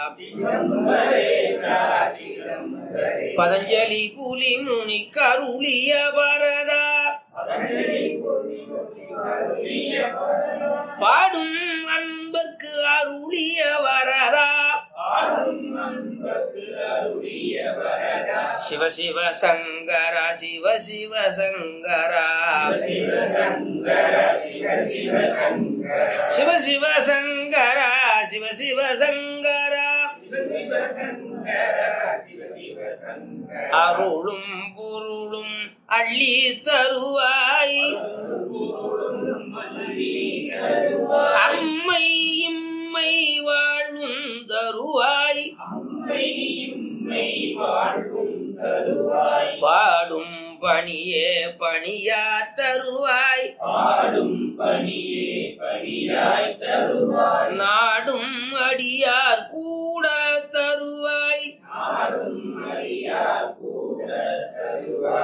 பதஞ்சலி புலி முனி கருளிய வரதா பாடும் அன்பர்க்கு அருளிய வரதா சிவ சிவ சங்கர சிவ சிவ சங்கரா சிவ சிவ சங்கரா சிவ சிவ சங்கரா அருளும் பொருளும் அள்ளி தருவாய் அம்மை இம்மை வாழும் தருவாய் பாடும் பணியே பணியா தருவாய் நாடும் அடியார் கூட